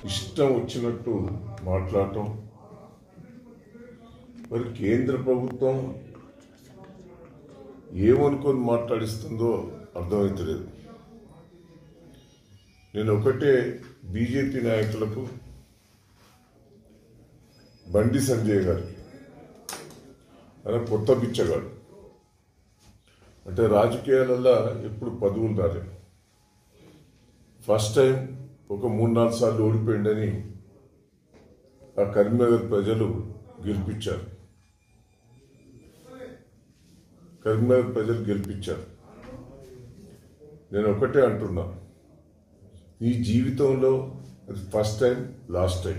ఇష్టం వచ్చినట్టు మాట్లాడటం మరి కేంద్ర ప్రభుత్వం ఏమనుకొని మాట్లాడిస్తుందో అర్థమవుతలేదు నేను ఒకటే బీజేపీ నాయకులకు బండి సంజయ్ గారికి ఆయన కొత్త బిచ్చగాడు అంటే రాజకీయాలలో ఎప్పుడు పదవులు రాలే ఫస్ట్ టైం ఒక మూడు నాలుగు సార్లు ఓడిపోయిండని ఆ కరీంనగర్ ప్రజలు గెలిపించారు కరీంనగర్ ప్రజలు గెలిపించారు నేను ఒకటే అంటున్నా నీ జీవితంలో అది first time last time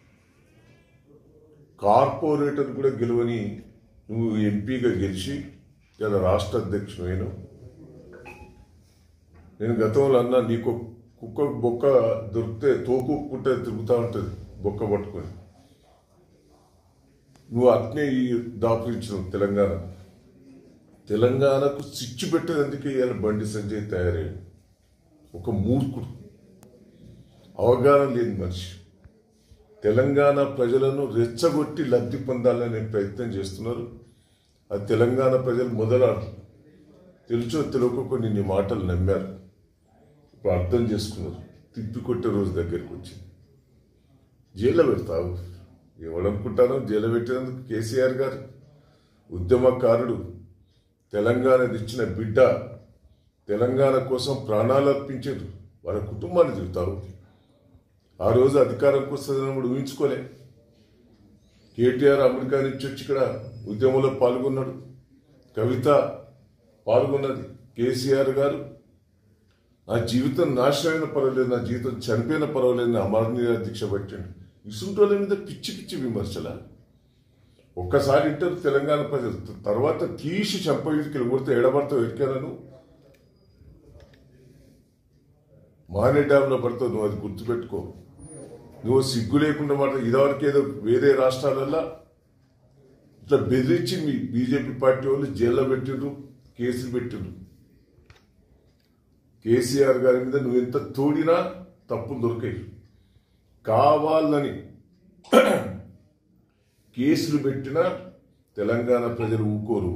corporator కూడా గెలవని నువ్వు ఎంపీగా గెలిచి ఇలా రాష్ట్ర అధ్యక్షుడైన నేను గతంలో అన్నా నీకు కుక్క బొక్క దొరికితే తోకుక్కుంటే తిరుగుతూ ఉంటుంది బొక్క పట్టుకొని నువ్వు అట్నే ఈ దాపురించినావు తెలంగాణ తెలంగాణకు సిచ్చు పెట్టేందుకే ఇవాళ బండి సంజయ్ తయారయ్యాడు ఒక మూర్ఖుడు అవగాహన లేని మనిషి తెలంగాణ ప్రజలను రెచ్చగొట్టి లబ్ధి పొందాలనే ప్రయత్నం చేస్తున్నారు అది తెలంగాణ ప్రజలు మొదల తెలుసో తెలియకో కొన్ని నీ మాటలు నమ్మారు ఇప్పుడు అర్థం చేసుకున్నారు తిప్పికొట్టే రోజు దగ్గరికి వచ్చింది జైల్లో పెడతావు ఎవడనుకుంటానో జైల్లో పెట్టినందుకు కేసీఆర్ గారు ఉద్యమకారుడు తెలంగాణ ఇచ్చిన బిడ్డ తెలంగాణ కోసం ప్రాణాలు అర్పించారు వాళ్ళ కుటుంబాన్ని తిరుగుతావు ఆ రోజు అధికారంకి వస్తుందని కూడా ఊహించుకోలే కేటీఆర్ అమెరికా నుంచి వచ్చి ఇక్కడ ఉద్యమంలో పాల్గొన్నాడు కవిత పాల్గొన్నది కేసీఆర్ గారు నా జీవితం నాశనమైన పర్వాలేదు నా జీవితం చనిపోయిన పర్వాలేదు నా అమరనీయ దీక్ష పెట్టండి ఇసుంటోళ్ళ మీద పిచ్చి పిచ్చి విమర్శల ఒక్కసారి ఇంటారు తెలంగాణ ప్రజలు తర్వాత తీసి చంపగిరికి కొడితే ఎడబడతావు ఎడికాను మానే డ్యాంలో పడతావు నువ్వు అది గుర్తుపెట్టుకో నువ్వు సిగ్గు లేకుండా మాట ఇదివరకు ఏదో వేరే రాష్ట్రాలల్లో ఇట్లా బెదిరించి మీ బీజేపీ పార్టీ వాళ్ళు జైల్లో పెట్టిండ్రు కేసులు పెట్టిండ్రు కేసీఆర్ గారి మీద నువ్వు ఎంత తోడినా తప్పులు దొరికాయి కావాలని కేసులు పెట్టినా తెలంగాణ ప్రజలు ఊకోరు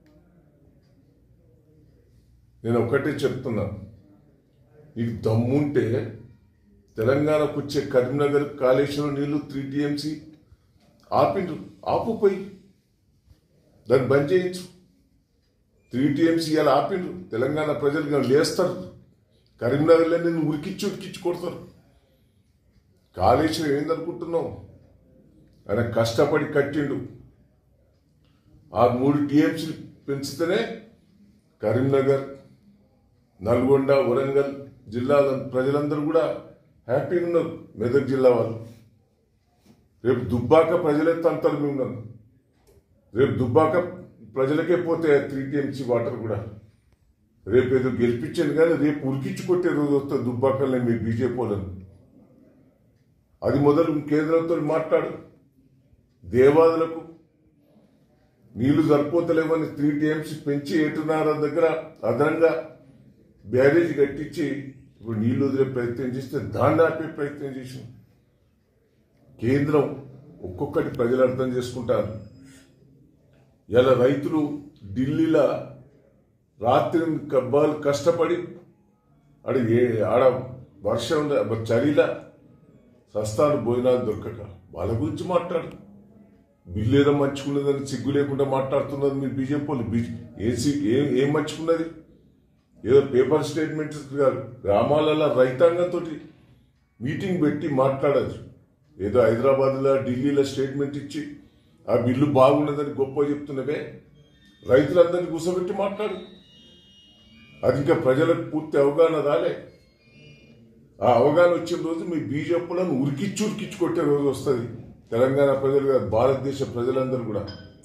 నేను ఒకటే చెప్తున్నా నీకు దమ్ముంటే తెలంగాణకు వచ్చే కరీంనగర్ కాళేశ్వరం నీళ్లు త్రీ టీఎంసీ ఆపిండ్రు ఆపుపోయి దాన్ని బంద్ చేయొచ్చు త్రీ టీఎంసీ ఇలా ఆపిండ్రు తెలంగాణ ప్రజలు ఇక లేస్తారు కరీంనగర్లో నేను ఉరికిచ్చి ఉరికిచ్చి కొడతారు కాళేశ్వరం ఏందనుకుంటున్నావు ఆయన కష్టపడి కట్టిండు ఆ మూడు టీఎంసీలు పెంచితేనే కరీంనగర్ నల్గొండ వరంగల్ జిల్లాల ప్రజలందరూ కూడా హ్యాపీగా ఉన్నారు మెదక్ జిల్లా వాళ్ళు రేపు దుబ్బాక ప్రజలే తంతారు మేము నన్ను రేపు దుబ్బాక ప్రజలకే పోతే త్రీ టీఎంసీ వాటర్ కూడా రేపు ఏదో గెలిపించాను కానీ రేపు ఉరికించి కొట్టే రోజు వస్తే దుబ్బాకల్ని మీ బీజేపీ వాళ్ళని అది మొదలు కేంద్రంతో మాట్లాడు దేవాదులకు నీళ్లు సరిపోతలేవని త్రీ టీఎంసీ పెంచి ఏటున్నర దగ్గర అదనంగా బ్యారేజ్ కట్టించి ఇప్పుడు నీళ్లు వదిలే ప్రయత్నం చేస్తే దాన్ని ఆపే ప్రయత్నం చేసాం కేంద్రం ఒక్కొక్కటి ప్రజలు అర్థం చేసుకుంటారు ఇలా రైతులు ఢిల్లీలో రాత్రి కబ్బాలు కష్టపడి ఆడ ఏ- ఆడ వర్షం చలిలా సస్తాలు భోజనాలు దొరకక వాళ్ళ గురించి మాట్లాడు బిల్లు ఏదో మంచుకున్నదని సిగ్గు లేకుండా మాట్లాడుతున్నది మీరు బీజేపీ వాళ్ళు బీజే ఏం సి- ఏం ఏం మంచుకున్నది ఏదో పేపర్ స్టేట్మెంట్స్ కాదు గ్రామాలలో రైతాంగంతో మీటింగ్ పెట్టి మాట్లాడదు ఏదో హైదరాబాద్లో ఢిల్లీలో స్టేట్మెంట్ ఇచ్చి ఆ బిల్లు బాగున్నదని గొప్ప చెప్తున్నవే రైతులందరినీ కూర్చోబెట్టి మాట్లాడు అది ఇంకా ప్రజలకు పూర్తి అవగాహన రాలే ఆ అవగాహన వచ్చిన రోజు మీ బీజేపీలను ఉరికిచ్చి ఉరికిచ్చి కొట్టే రోజు వస్తుంది తెలంగాణ ప్రజలు కాదు భారతదేశ ప్రజలందరూ కూడా